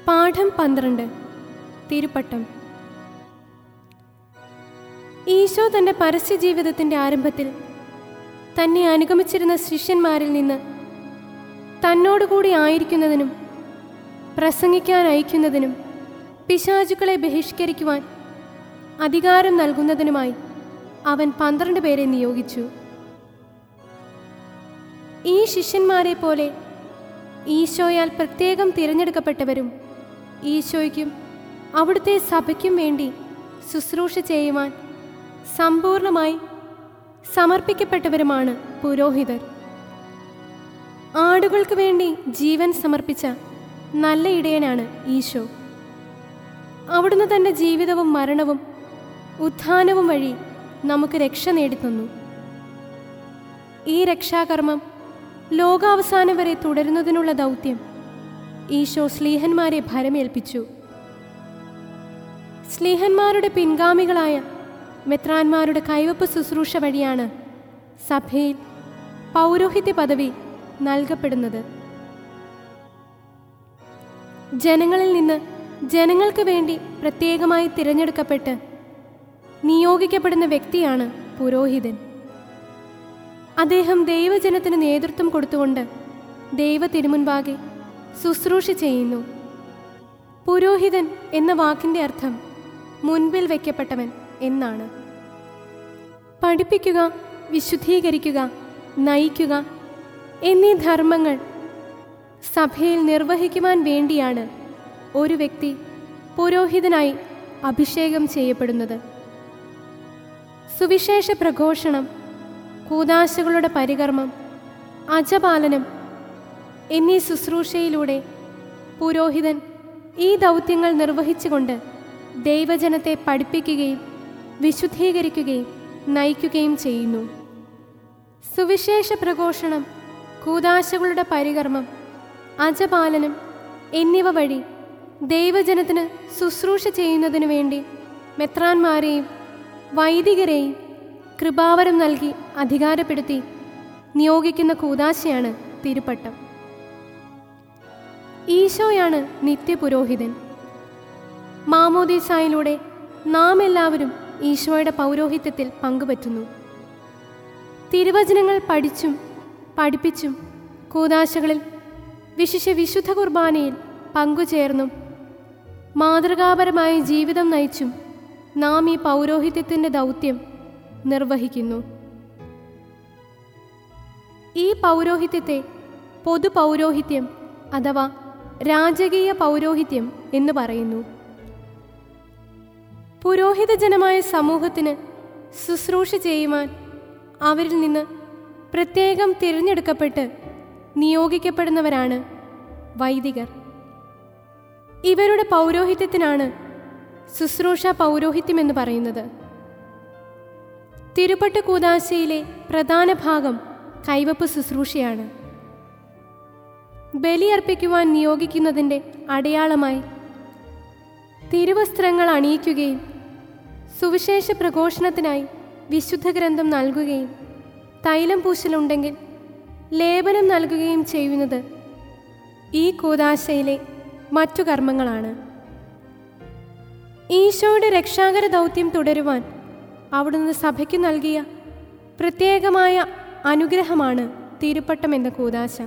പാഠം പന്ത്രണ്ട് തിരുപ്പട്ടം ഈശോ തൻ്റെ പരസ്യ ജീവിതത്തിൻ്റെ ആരംഭത്തിൽ തന്നെ അനുഗമിച്ചിരുന്ന ശിഷ്യന്മാരിൽ നിന്ന് തന്നോടുകൂടി ആയിരിക്കുന്നതിനും പ്രസംഗിക്കാൻ അയക്കുന്നതിനും പിശാചുക്കളെ ബഹിഷ്കരിക്കുവാൻ അധികാരം നൽകുന്നതിനുമായി അവൻ പന്ത്രണ്ട് പേരെ നിയോഗിച്ചു ഈ ശിഷ്യന്മാരെ പോലെ ഈശോയാൽ പ്രത്യേകം തിരഞ്ഞെടുക്കപ്പെട്ടവരും ഈശോയ്ക്കും അവിടുത്തെ സഭയ്ക്കും വേണ്ടി ശുശ്രൂഷ ചെയ്യുവാൻ സമ്പൂർണമായി സമർപ്പിക്കപ്പെട്ടവരുമാണ് പുരോഹിതർ ആടുകൾക്ക് വേണ്ടി ജീവൻ സമർപ്പിച്ച നല്ല ഇടയനാണ് ഈശോ അവിടുന്ന് തൻ്റെ ജീവിതവും മരണവും ഉത്ഥാനവും വഴി നമുക്ക് രക്ഷ നേടിത്തന്നു ഈ രക്ഷാകർമ്മം ലോകാവസാനം വരെ തുടരുന്നതിനുള്ള ദൗത്യം ഈശോ സ്ലീഹന്മാരെ ഭരമേൽപ്പിച്ചു സ്ലീഹന്മാരുടെ പിൻഗാമികളായ മെത്രാന്മാരുടെ കൈവപ്പ് ശുശ്രൂഷ വഴിയാണ് സഭയിൽ പൗരോഹിത്യ പദവി നൽകപ്പെടുന്നത് ജനങ്ങളിൽ നിന്ന് ജനങ്ങൾക്ക് വേണ്ടി പ്രത്യേകമായി തിരഞ്ഞെടുക്കപ്പെട്ട് നിയോഗിക്കപ്പെടുന്ന വ്യക്തിയാണ് പുരോഹിതൻ അദ്ദേഹം ദൈവജനത്തിന് നേതൃത്വം കൊടുത്തുകൊണ്ട് ദൈവ തിരുമുൻപാകെ ശുശ്രൂഷ ചെയ്യുന്നു പുരോഹിതൻ എന്ന വാക്കിൻ്റെ അർത്ഥം മുൻപിൽ വയ്ക്കപ്പെട്ടവൻ എന്നാണ് പഠിപ്പിക്കുക വിശുദ്ധീകരിക്കുക നയിക്കുക എന്നീ ധർമ്മങ്ങൾ സഭയിൽ നിർവഹിക്കുവാൻ വേണ്ടിയാണ് ഒരു വ്യക്തി പുരോഹിതനായി അഭിഷേകം ചെയ്യപ്പെടുന്നത് സുവിശേഷ പ്രഘോഷണം കൂതാശകളുടെ പരികർമ്മം അജപാലനം എന്നീ ശുശ്രൂഷയിലൂടെ പുരോഹിതൻ ഈ ദൗത്യങ്ങൾ നിർവഹിച്ചുകൊണ്ട് ദൈവജനത്തെ പഠിപ്പിക്കുകയും വിശുദ്ധീകരിക്കുകയും നയിക്കുകയും ചെയ്യുന്നു സുവിശേഷ പ്രഘോഷണം കൂതാശകളുടെ പരികർമ്മം അജപാലനം എന്നിവ വഴി ദൈവജനത്തിന് ശുശ്രൂഷ ചെയ്യുന്നതിനു വേണ്ടി മെത്രാന്മാരെയും വൈദികരെയും കൃപാവരം നൽകി അധികാരപ്പെടുത്തി നിയോഗിക്കുന്ന കൂതാശയാണ് തിരുപ്പട്ടം ഈശോയാണ് നിത്യപുരോഹിതൻ മാമോദീസായിലൂടെ നാം എല്ലാവരും ഈശോയുടെ പൗരോഹിത്യത്തിൽ പങ്കുപറ്റുന്നു തിരുവചനങ്ങൾ പഠിച്ചും പഠിപ്പിച്ചും കൂതാശകളിൽ വിശിഷ്യ വിശുദ്ധ കുർബാനയിൽ പങ്കുചേർന്നും മാതൃകാപരമായ ജീവിതം നയിച്ചും നാം ഈ പൗരോഹിത്യത്തിൻ്റെ ദൗത്യം നിർവഹിക്കുന്നു ഈ പൗരോഹിത്യത്തെ പൊതു പൗരോഹിത്യം അഥവാ രാജകീയ പൗരോഹിത്യം എന്ന് പറയുന്നു പുരോഹിതജനമായ സമൂഹത്തിന് ശുശ്രൂഷ ചെയ്യുവാൻ അവരിൽ നിന്ന് പ്രത്യേകം തിരഞ്ഞെടുക്കപ്പെട്ട് നിയോഗിക്കപ്പെടുന്നവരാണ് വൈദികർ ഇവരുടെ പൗരോഹിത്യത്തിനാണ് ശുശ്രൂഷ പൗരോഹിത്യം എന്ന് പറയുന്നത് തിരുപ്പട്ട് കൂതാശയിലെ പ്രധാന ഭാഗം കൈവപ്പ് ശുശ്രൂഷയാണ് ബലിയർപ്പിക്കുവാൻ നിയോഗിക്കുന്നതിൻ്റെ അടയാളമായി തിരുവസ്ത്രങ്ങൾ അണിയിക്കുകയും സുവിശേഷ പ്രഘോഷണത്തിനായി വിശുദ്ധ ഗ്രന്ഥം നൽകുകയും തൈലം പൂശലുണ്ടെങ്കിൽ ലേപനം നൽകുകയും ചെയ്യുന്നത് ഈ കൂതാശയിലെ മറ്റു കർമ്മങ്ങളാണ് ഈശോയുടെ രക്ഷാകര ദൗത്യം തുടരുവാൻ അവിടുന്ന് സഭയ്ക്ക് നൽകിയ പ്രത്യേകമായ അനുഗ്രഹമാണ് തിരുപ്പട്ടം എന്ന കൂതാശ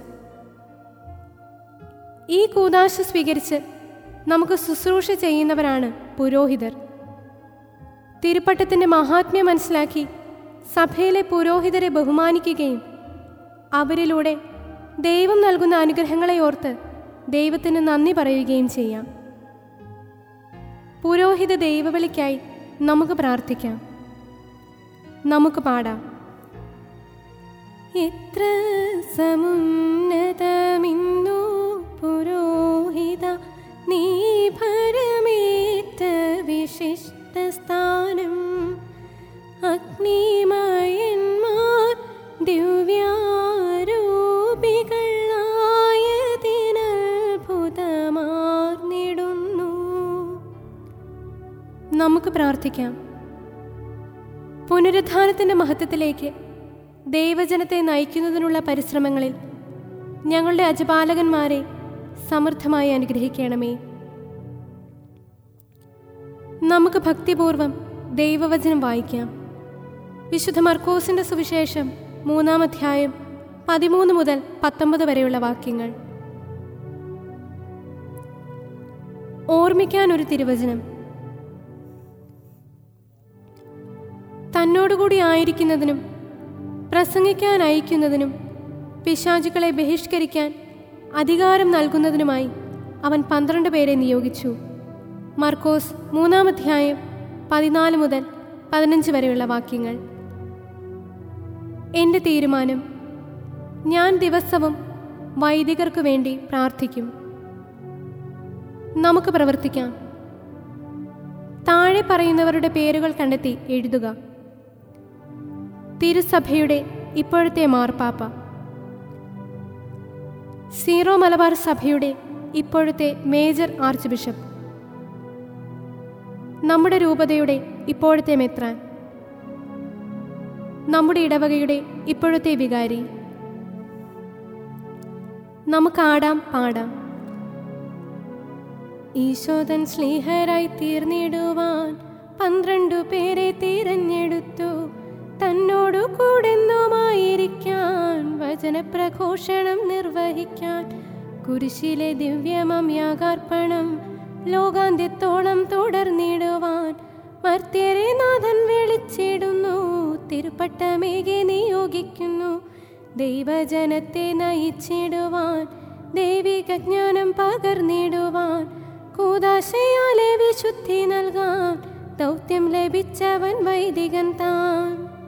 ഈ കൂതാശ സ്വീകരിച്ച് നമുക്ക് ശുശ്രൂഷ ചെയ്യുന്നവരാണ് പുരോഹിതർ തിരുപ്പട്ടത്തിൻ്റെ മഹാത്മ്യം മനസ്സിലാക്കി സഭയിലെ പുരോഹിതരെ ബഹുമാനിക്കുകയും അവരിലൂടെ ദൈവം നൽകുന്ന അനുഗ്രഹങ്ങളെ ഓർത്ത് ദൈവത്തിന് നന്ദി പറയുകയും ചെയ്യാം പുരോഹിത ദൈവവിളിക്കായി നമുക്ക് പ്രാർത്ഥിക്കാം നമുക്ക് പാടാം എത്ര സമുന്നതമിന്നു പുരോഹിത നീ ഭരമേറ്റ വിശിഷ്ട സ്ഥാനം അഗ്നിമയന്മാർ ദിവ്യാരൂപികളായതിനത്ഭുതമാർന്നിടുന്നു നമുക്ക് പ്രാർത്ഥിക്കാം പുനരുത്ഥാനത്തിൻ്റെ മഹത്വത്തിലേക്ക് ദൈവജനത്തെ നയിക്കുന്നതിനുള്ള പരിശ്രമങ്ങളിൽ ഞങ്ങളുടെ അജപാലകന്മാരെ സമൃദ്ധമായി അനുഗ്രഹിക്കണമേ നമുക്ക് ഭക്തിപൂർവം ദൈവവചനം വായിക്കാം വിശുദ്ധ മർക്കോസിന്റെ സുവിശേഷം മൂന്നാം അധ്യായം പതിമൂന്ന് മുതൽ പത്തൊമ്പത് വരെയുള്ള വാക്യങ്ങൾ ഓർമ്മിക്കാൻ ഒരു തിരുവചനം തന്നോടുകൂടി ആയിരിക്കുന്നതിനും പ്രസംഗിക്കാൻ അയക്കുന്നതിനും പിശാചുക്കളെ ബഹിഷ്കരിക്കാൻ അധികാരം നൽകുന്നതിനുമായി അവൻ പന്ത്രണ്ട് പേരെ നിയോഗിച്ചു മർക്കോസ് മൂന്നാം അധ്യായം പതിനാല് മുതൽ പതിനഞ്ച് വരെയുള്ള വാക്യങ്ങൾ എൻ്റെ തീരുമാനം ഞാൻ ദിവസവും വൈദികർക്കു വേണ്ടി പ്രാർത്ഥിക്കും നമുക്ക് പ്രവർത്തിക്കാം താഴെ പറയുന്നവരുടെ പേരുകൾ കണ്ടെത്തി എഴുതുക തിരുസഭയുടെ ഇപ്പോഴത്തെ മാർപ്പാപ്പ സീറോ മലബാർ സഭയുടെ ഇപ്പോഴത്തെ മേജർ ആർച്ച് ബിഷപ്പ് നമ്മുടെ രൂപതയുടെ ഇപ്പോഴത്തെ മെത്രാൻ നമ്മുടെ ഇടവകയുടെ ഇപ്പോഴത്തെ വികാരി നമുക്ക് ആടാം പാടാം ഈശോദൻ സ്നേഹരായി തീർന്നിടുവാൻ പന്ത്രണ്ടു പേരെ തിരഞ്ഞെടുത്തു തന്നോടു കൂടെന്നുമായിരിക്കാൻ വചനപ്രഘോഷണം നിർവഹിക്കാൻ കുരിശിലെ ദിവ്യമം യാഗാർപ്പണം ലോകാന്ത്യത്തോളം തുടർന്നിടുവാൻ മർത്യരെ നാഥൻ വിളിച്ചിടുന്നു തിരുപ്പട്ടമേകെ നിയോഗിക്കുന്നു ദൈവജനത്തെ നയിച്ചിടുവാൻ ദൈവിക ജ്ഞാനം പകർന്നിടുവാൻ കൂതാശയാലെ വിശുദ്ധി നൽകാൻ ദൗത്യം ലഭിച്ചവൻ വൈദികൻ താൻ